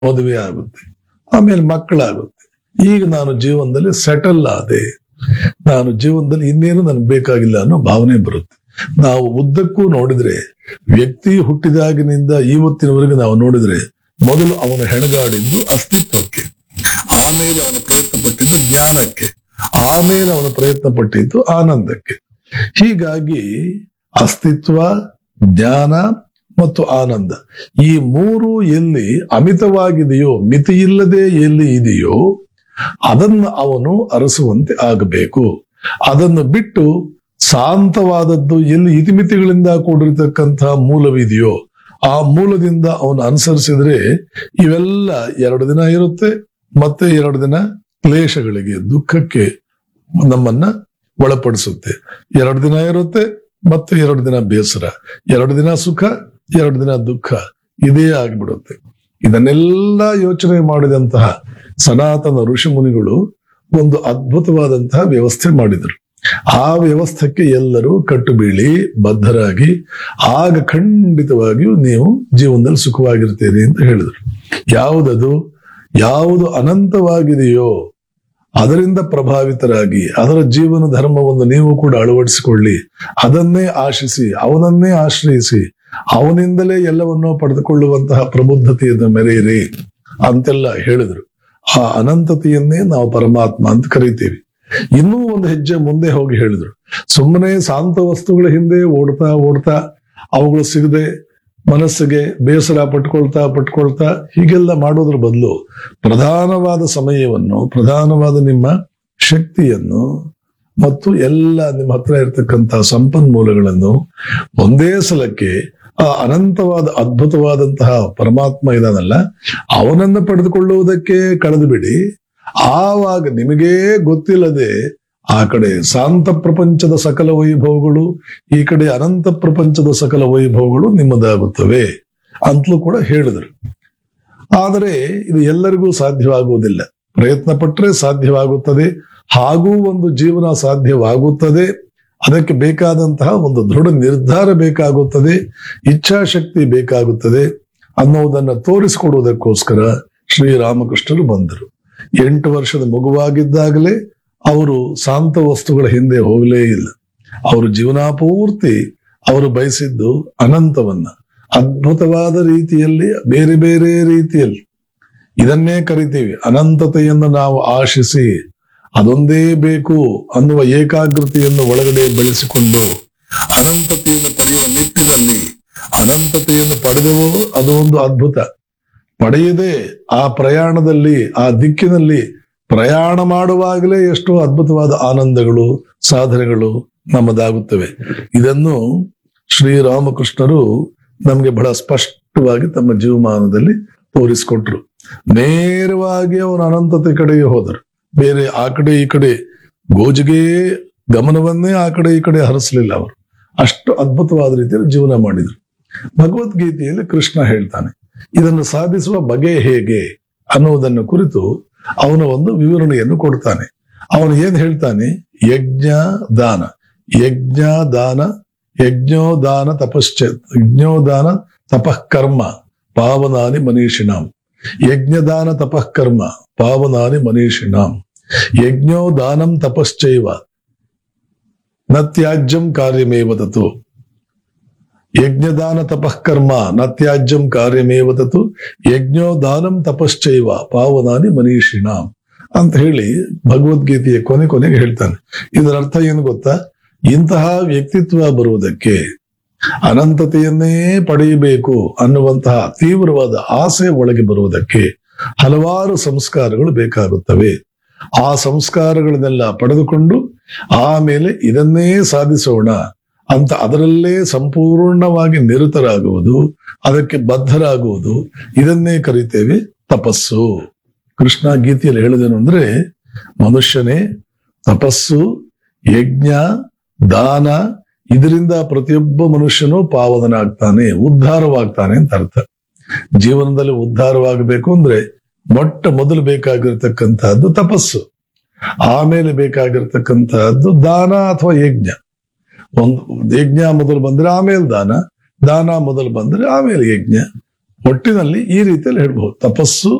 ಮದುವೆ ಆಗುತ್ತೆ ಆಮೇಲೆ ಮಕ್ಕಳಾಗುತ್ತೆ ಈಗ ನಾನು ಜೀವನದಲ್ಲಿ ಸೆಟಲ್ ಆದೆ ನಾನು ಜೀವನದಲ್ಲಿ ಇನ್ನೇನು ನನಗೆ ಬೇಕಾಗಿಲ್ಲ ಅನ್ನೋ ಭಾವನೆ ಬರುತ್ತೆ ನಾವು ಉದ್ದಕ್ಕೂ ನೋಡಿದ್ರೆ ವ್ಯಕ್ತಿ ಹುಟ್ಟಿದಾಗಿನಿಂದ ಇವತ್ತಿನವರೆಗೆ ನಾವು ನೋಡಿದ್ರೆ ಮೊದಲು ಅವನು ಹೆಣಗಾಡಿದ್ದು ಅಸ್ತಿತ್ವಕ್ಕೆ ಆಮೇಲೆ ಅವನು ಪ್ರಯತ್ನ ಪಟ್ಟಿದ್ದು ಜ್ಞಾನಕ್ಕೆ ಆಮೇಲೆ ಅವನು ಪ್ರಯತ್ನ ಪಟ್ಟಿದ್ದು ಆನಂದಕ್ಕೆ ಹೀಗಾಗಿ ಅಸ್ತಿತ್ವ ಜ್ಞಾನ ಮತ್ತು ಆನಂದ ಈ ಮೂರು ಎಲ್ಲಿ ಅಮಿತವಾಗಿದೆಯೋ ಮಿತಿಯಿಲ್ಲದೆ ಎಲ್ಲಿ ಇದೆಯೋ ಅದನ್ನು ಅವನು ಅರಸುವಂತೆ ಆಗಬೇಕು ಅದನ್ನು ಬಿಟ್ಟು ಶಾಂತವಾದದ್ದು ಎಲ್ಲಿ ಇತಿಮಿತಿಗಳಿಂದ ಕೂಡಿರ್ತಕ್ಕಂತಹ ಮೂಲವಿದೆಯೋ ಆ ಮೂಲದಿಂದ ಅವನು ಅನುಸರಿಸಿದ್ರೆ ಇವೆಲ್ಲ ಎರಡು ದಿನ ಇರುತ್ತೆ ಮತ್ತೆ ಎರಡು ದಿನ ಕ್ಲೇಶಗಳಿಗೆ ದುಃಖಕ್ಕೆ ನಮ್ಮನ್ನ ಒಳಪಡಿಸುತ್ತೆ ಎರಡು ದಿನ ಇರುತ್ತೆ ಮತ್ತೆ ಎರಡು ದಿನ ಬೇಸರ ಎರಡು ದಿನ ಸುಖ ಎರಡು ದಿನ ದುಃಖ ಇದೇ ಆಗ್ಬಿಡುತ್ತೆ ಇದನ್ನೆಲ್ಲ ಯೋಚನೆ ಮಾಡಿದಂತಹ ಸನಾತನ ಋಷಿ ಮುನಿಗಳು ಒಂದು ಅದ್ಭುತವಾದಂತಹ ವ್ಯವಸ್ಥೆ ಮಾಡಿದರು ಆ ವ್ಯವಸ್ಥೆಗೆ ಎಲ್ಲರೂ ಕಟ್ಟು ಬೀಳಿ ಬದ್ಧರಾಗಿ ಆಗ ಖಂಡಿತವಾಗಿಯೂ ನೀವು ಜೀವನದಲ್ಲಿ ಸುಖವಾಗಿರ್ತೀರಿ ಅಂತ ಹೇಳಿದರು ಯಾವುದದು ಯಾವುದು ಅನಂತವಾಗಿದೆಯೋ ಅದರಿಂದ ಪ್ರಭಾವಿತರಾಗಿ ಅದರ ಜೀವನ ಧರ್ಮವನ್ನು ನೀವು ಕೂಡ ಅಳವಡಿಸಿಕೊಳ್ಳಿ ಅದನ್ನೇ ಆಶಿಸಿ ಅವನನ್ನೇ ಆಶ್ರಯಿಸಿ ಅವನಿಂದಲೇ ಎಲ್ಲವನ್ನೂ ಪಡೆದುಕೊಳ್ಳುವಂತಹ ಪ್ರಬುದ್ಧತೆಯನ್ನು ಮೆರೆಯಿರಿ ಅಂತೆಲ್ಲ ಹೇಳಿದ್ರು ಆ ಅನಂತತೆಯನ್ನೇ ನಾವು ಪರಮಾತ್ಮ ಅಂತ ಕರಿತೀವಿ ಇನ್ನೂ ಒಂದು ಹೆಜ್ಜೆ ಮುಂದೆ ಹೋಗಿ ಹೇಳಿದ್ರು ಸುಮ್ಮನೆ ಶಾಂತ ವಸ್ತುಗಳ ಹಿಂದೆ ಓಡ್ತಾ ಓಡ್ತಾ ಅವುಗಳು ಸಿಗದೆ ಮನಸ್ಸಿಗೆ ಬೇಸರ ಪಟ್ಕೊಳ್ತಾ ಪಟ್ಕೊಳ್ತಾ ಹೀಗೆಲ್ಲ ಮಾಡೋದ್ರ ಬದಲು ಪ್ರಧಾನವಾದ ಸಮಯವನ್ನು ಪ್ರಧಾನವಾದ ನಿಮ್ಮ ಶಕ್ತಿಯನ್ನು ಮತ್ತು ಎಲ್ಲ ನಿಮ್ಮ ಹತ್ರ ಇರತಕ್ಕಂತಹ ಸಂಪನ್ಮೂಲಗಳನ್ನು ಒಂದೇ ಸಲಕ್ಕೆ ಆ ಅನಂತವಾದ ಅದ್ಭುತವಾದಂತಹ ಪರಮಾತ್ಮ ಇದಾನಲ್ಲ ಅವನನ್ನ ಪಡೆದುಕೊಳ್ಳುವುದಕ್ಕೆ ಕಳೆದು ಬಿಡಿ ಆವಾಗ ನಿಮಗೇ ಗೊತ್ತಿಲ್ಲದೆ ಆ ಕಡೆ ಶಾಂತ ಪ್ರಪಂಚದ ಸಕಲ ವೈಭವಗಳು ಈ ಕಡೆ ಅನಂತ ಪ್ರಪಂಚದ ಸಕಲ ವೈಭವಗಳು ನಿಮ್ಮದಾಗುತ್ತವೆ ಅಂತಲೂ ಕೂಡ ಹೇಳಿದರು ಆದರೆ ಇದು ಎಲ್ಲರಿಗೂ ಸಾಧ್ಯವಾಗುವುದಿಲ್ಲ ಪ್ರಯತ್ನ ಪಟ್ಟರೆ ಸಾಧ್ಯವಾಗುತ್ತದೆ ಹಾಗೂ ಒಂದು ಜೀವನ ಸಾಧ್ಯವಾಗುತ್ತದೆ ಅದಕ್ಕೆ ಬೇಕಾದಂತಹ ಒಂದು ದೃಢ ನಿರ್ಧಾರ ಬೇಕಾಗುತ್ತದೆ ಇಚ್ಛಾಶಕ್ತಿ ಬೇಕಾಗುತ್ತದೆ ಅನ್ನೋದನ್ನ ತೋರಿಸಿಕೊಡುವುದಕ್ಕೋಸ್ಕರ ಶ್ರೀರಾಮಕೃಷ್ಣರು ಬಂದರು ಎಂಟು ವರ್ಷದ ಮಗುವಾಗಿದ್ದಾಗಲೇ ಅವರು ಶಾಂತ ವಸ್ತುಗಳ ಹಿಂದೆ ಹೋಗಲೇ ಇಲ್ಲ ಅವರು ಜೀವನ ಪೂರ್ತಿ ಅವರು ಬಯಸಿದ್ದು ಅನಂತವನ್ನ ಅದ್ಭುತವಾದ ರೀತಿಯಲ್ಲಿ ಬೇರೆ ಬೇರೆ ರೀತಿಯಲ್ಲಿ ಇದನ್ನೇ ಕರಿತೀವಿ ಅನಂತತೆಯನ್ನು ನಾವು ಆಶಿಸಿ ಅದೊಂದೇ ಬೇಕು ಅನ್ನುವ ಏಕಾಗ್ರತೆಯನ್ನು ಒಳಗಡೆ ಬೆಳೆಸಿಕೊಂಡು ಅನಂತತೆಯನ್ನು ಪಡೆಯುವ ನಿಟ್ಟಿನಲ್ಲಿ ಅನಂತತೆಯನ್ನು ಪಡೆದವೋ ಅದು ಒಂದು ಅದ್ಭುತ ಪಡೆಯದೆ ಆ ಪ್ರಯಾಣದಲ್ಲಿ ಆ ದಿಕ್ಕಿನಲ್ಲಿ ಪ್ರಯಾಣ ಮಾಡುವಾಗಲೇ ಎಷ್ಟೋ ಅದ್ಭುತವಾದ ಆನಂದಗಳು ಸಾಧನೆಗಳು ನಮ್ಮದಾಗುತ್ತವೆ ಇದನ್ನು ಶ್ರೀರಾಮಕೃಷ್ಣರು ನಮಗೆ ಬಹಳ ಸ್ಪಷ್ಟವಾಗಿ ತಮ್ಮ ಜೀವಮಾನದಲ್ಲಿ ತೋರಿಸಿಕೊಟ್ರು ನೇರವಾಗಿ ಅವರ ಅನಂತತೆ ಕಡೆಗೆ ಹೋದರು ಬೇರೆ ಆ ಕಡೆ ಈ ಕಡೆ ಗೋಜಿಗೆ ಗಮನವನ್ನೇ ಆ ಕಡೆ ಈ ಕಡೆ ಹರಿಸಲಿಲ್ಲ ಅವರು ಅಷ್ಟು ಅದ್ಭುತವಾದ ರೀತಿಯಲ್ಲಿ ಜೀವನ ಮಾಡಿದ್ರು ಭಗವದ್ಗೀತೆಯಲ್ಲಿ ಕೃಷ್ಣ ಹೇಳ್ತಾನೆ ಇದನ್ನು ಸಾಧಿಸುವ ಬಗೆ ಹೇಗೆ ಅನ್ನುವುದನ್ನು ಕುರಿತು ಅವನ ಒಂದು ವಿವರಣೆಯನ್ನು ಕೊಡ್ತಾನೆ ಅವನು ಏನ್ ಹೇಳ್ತಾನೆ ಯಜ್ಞ ದಾನ ಯಜ್ಞ ದಾನ ಯಜ್ಞೋದಾನ ತಪಶ್ಚ ಯಜ್ಞೋದಾನ ತಪಃಕರ್ಮ ಪಾವನಾನಿ ಮನೀಷಿಣಾಂ ಯಜ್ಞದಾನ ತಪಃಕರ್ಮ ಪಾವನಾನಿ ಮನೀಷಿಣಾಂ ಯಜ್ಞೋದಾನಂ ತಪಶ್ಚೈವ ನ ತ್ಯಾಜ್ಯಂ ಕಾರ್ಯಮೇವ ತತು ಯಜ್ಞದಾನ ತಪಃಕರ್ಮ ನ ತ್ಯಾಜ್ಯಂ ಕಾರ್ಯಮೇವ ತತು ಯಜ್ಞೋದಾನಂ ತಪಶ್ಚೈವ ಪಾವನಾನಿ ಮನೀಷಿಣಾಂ ಅಂತ ಹೇಳಿ ಭಗವದ್ಗೀತೆಯ ಕೊನೆ ಕೊನೆಗೆ ಹೇಳ್ತಾನೆ ಇದರ ಅರ್ಥ ಏನು ಗೊತ್ತಾ ಇಂತಹ ವ್ಯಕ್ತಿತ್ವ ಬರುವುದಕ್ಕೆ ಅನಂತತೆಯನ್ನೇ ಪಡೆಯಬೇಕು ಅನ್ನುವಂತಹ ತೀವ್ರವಾದ ಆಸೆ ಒಳಗೆ ಬರುವುದಕ್ಕೆ ಹಲವಾರು ಸಂಸ್ಕಾರಗಳು ಬೇಕಾಗುತ್ತವೆ ಆ ಸಂಸ್ಕಾರಗಳನ್ನೆಲ್ಲ ಪಡೆದುಕೊಂಡು ಆಮೇಲೆ ಇದನ್ನೇ ಸಾಧಿಸೋಣ ಅಂತ ಅದರಲ್ಲೇ ಸಂಪೂರ್ಣವಾಗಿ ನಿರತರಾಗುವುದು ಅದಕ್ಕೆ ಬದ್ಧರಾಗುವುದು ಇದನ್ನೇ ಕರಿತೇವೆ ತಪಸ್ಸು ಕೃಷ್ಣ ಗೀತೆಯಲ್ಲಿ ಹೇಳಿದನು ಅಂದ್ರೆ ಮನುಷ್ಯನೇ ತಪಸ್ಸು ಯಜ್ಞ ದಾನ ಇದರಿಂದ ಪ್ರತಿಯೊಬ್ಬ ಮನುಷ್ಯನು ಪಾವನನಾಗ್ತಾನೆ ಉದ್ಧಾರವಾಗ್ತಾನೆ ಅಂತ ಅರ್ಥ ಜೀವನದಲ್ಲಿ ಉದ್ಧಾರವಾಗಬೇಕು ಅಂದ್ರೆ ಮೊಟ್ಟ ಮೊದಲು ಬೇಕಾಗಿರ್ತಕ್ಕಂತಹದ್ದು ತಪಸ್ಸು ಆಮೇಲೆ ಬೇಕಾಗಿರ್ತಕ್ಕಂತಹದ್ದು ದಾನ ಅಥವಾ ಯಜ್ಞ ಒಂದು ಯಜ್ಞ ಮೊದಲು ಬಂದ್ರೆ ಆಮೇಲೆ ದಾನ ದಾನ ಮೊದಲು ಬಂದ್ರೆ ಆಮೇಲೆ ಯಜ್ಞ ಒಟ್ಟಿನಲ್ಲಿ ಈ ರೀತಿಯಲ್ಲಿ ಹೇಳ್ಬಹುದು ತಪಸ್ಸು